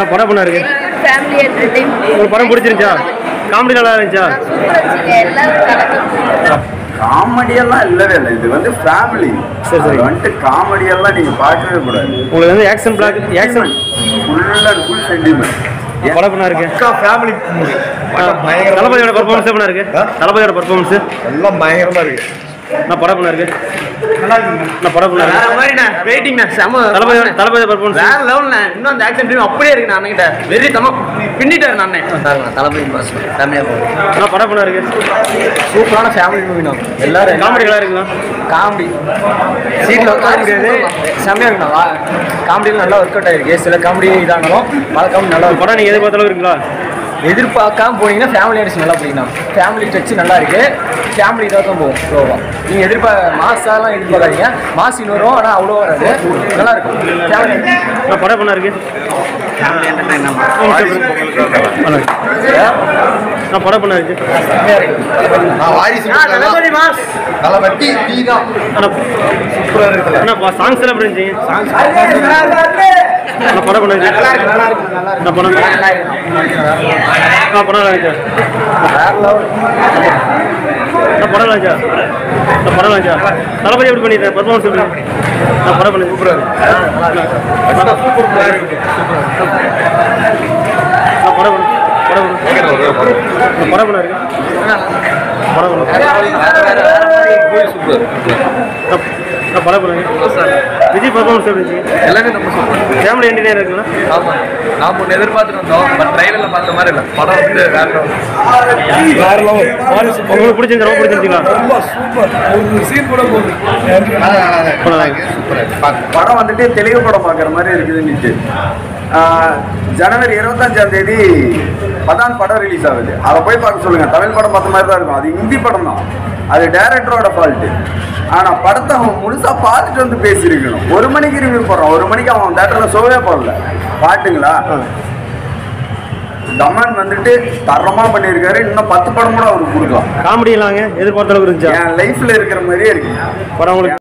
நான் படம் பண்ண இருக்கு ஃபேமிலி என்டர்டைன்மெண்ட் உங்களுக்கு படம் பிடிச்சிருந்துச்சா காமெடி நல்லா இருந்துச்சா சூப்பராக இருந்துச்சுங்க எல்லாரும் கலந்து காமெடியெல்லாம் இல்லவே இல்லை இது வந்து ஃபேமிலி சரி, சரி. வந்துட்டு காமெடியெல்லாம் நீங்க பார்க்கவே கூடாது உங்களுக்கு வந்து action block action full and full sentiment படம் பண்ண இருக்கு ஃபேமிலி மூவி தளபதியோட பர்ஃபார்மன்ஸ் எப்படி இருக்கு ஆ? தளபதியோட பர்ஃபார்மன்ஸ் எல்லாம் பயங்கரமா இருக்கு நான் படம் பண்ண இருக்கு நான் படம் பண்ண வேற இருக்கு மாதிரிண்ணே வெயிட்டிங்ண்ணே செம தளபதி தளபதி பர்ஃபார்மன்ஸ் வேற லெவல்ண்ணே இன்னும் அந்த ஆக்ஷன் ஃபிலிம் அப்படியே இருக்கு நான் அண்ணன்கிட்ட வெறி தம பின்னிட்டாரு நான் தளபதி பாஸ் ஃபேமிலியாக போகும் நான் படம் பண்ண இருக்கு சூப்பரான ஃபேமிலி மூவி நான் எல்லாரும் காமெடி நல்லா இருக்குண்ணா காமெடி சீட்டில் உட்கார முடியாது செம்மையாக இருக்குண்ணா காமெடியில் நல்லா ஒர்க் அவுட் ஆயிருக்கு சில காமெடி இதானாலும் பல காமெடி நல்லா இருக்கும் படம் நீங்க எதிர்பார்த்த அளவு இருக்குங்களா எதிர்பார்க்காம போனீங்கன்னா ஃபேமிலி ஆடிஷன் நல்லா பிடிக்கணும் ஃபேமிலி டச் நல்லா இருக்கு ஃபேமிலி இதாக தான் போகும் ஸ்லோவாக நீங்கள் எதிர்பார்க்க மாசாலாம் எதிர்பார்க்காதீங்க மாஸ் இன்னும் வரும் ஆனால் அவ்வளோ வராது நல்லா இருக்கும் ஃபேமிலி நான் படம் பண்ண இருக்கு நான் படம் பண்ண இருக்கு செம்மையாக இருக்கு நான் வாரிசு தளபதி மாஸ் தலைவட்டி டீ தான் ஆனா சூப்பரா இருக்குல்ல அண்ணா சாங்ஸ் எல்லாம் எப்படி இருந்துச்சு நான் படம் பண்ண இருக்கு நான் படம் நான் படம் நல்லா இருந்துச்சா நான் படம் நல்லா இருந்துச்சா நான் படம் நல்லா இருந்துச்சா தளபதி எப்படி பண்ணிட்டேன் பர்ஃபார்மன்ஸ் எப்படி நான் படம் பண்ணி சூப்பராக இருக்கு நான் படம் பண்ண படம் பண்ண நான் படம் பண்ண இருக்கு படம் பண்ண நான் நான் படம் பண்ண விஜய் பர்ஃபார்மன்ஸ் எப்படி இருந்துச்சு எல்லாமே நம்ம சூப்பர் ஃபேமிலி என்டர்டைனர் இருக்குங்களா ஆமாம் நாம் ஒன்று எதிர்பார்த்துட்டு வந்தோம் பட் ட்ரைலரில் பார்த்த மாதிரி இல்லை படம் வந்து வேற level. வேற லெவல் வாரிசு உங்களுக்கு பிடிச்சிருந்தா ரொம்ப பிடிச்சிருந்தீங்களா ரொம்ப சூப்பர் ஒரு சீன் கூட போகுது படம் வந்துட்டு தெலுங்கு படம் பார்க்குற மாதிரி இருக்குது இன்னைக்கு ஆஹ், ஜனவரி இருபத்தஞ்சாம் தேதி பதான் படம் ரிலீஸ் ஆகுது அதை போய் பார்க்க சொல்லுங்க தமிழ் படம் பார்த்த மாதிரி தான் இருக்கும் அது ஹிந்தி படம் தான் அது டைரக்டரோட ஃபால்ட்டு ஆனால் படத்தை அவன் முழுசாக பார்த்துட்டு வந்து பேசியிருக்கணும் ஒரு மணிக்கு ரிவ்யூ போடுறான் ஒரு மணிக்கு அவன் தேட்டரில் ஷோவே போடல பாட்டுங்களா தமன் வந்துட்டு தரமாக பண்ணியிருக்காரு இன்னும் பத்து படம் கூட அவருக்கு கொடுக்கலாம் காமெடி இல்லாங்க எதிர்பார்த்த அளவுக்கு இருந்துச்சா என் லைஃப்ல இருக்கிற மாதிரியே இருக்கு படம் உங்களுக்கு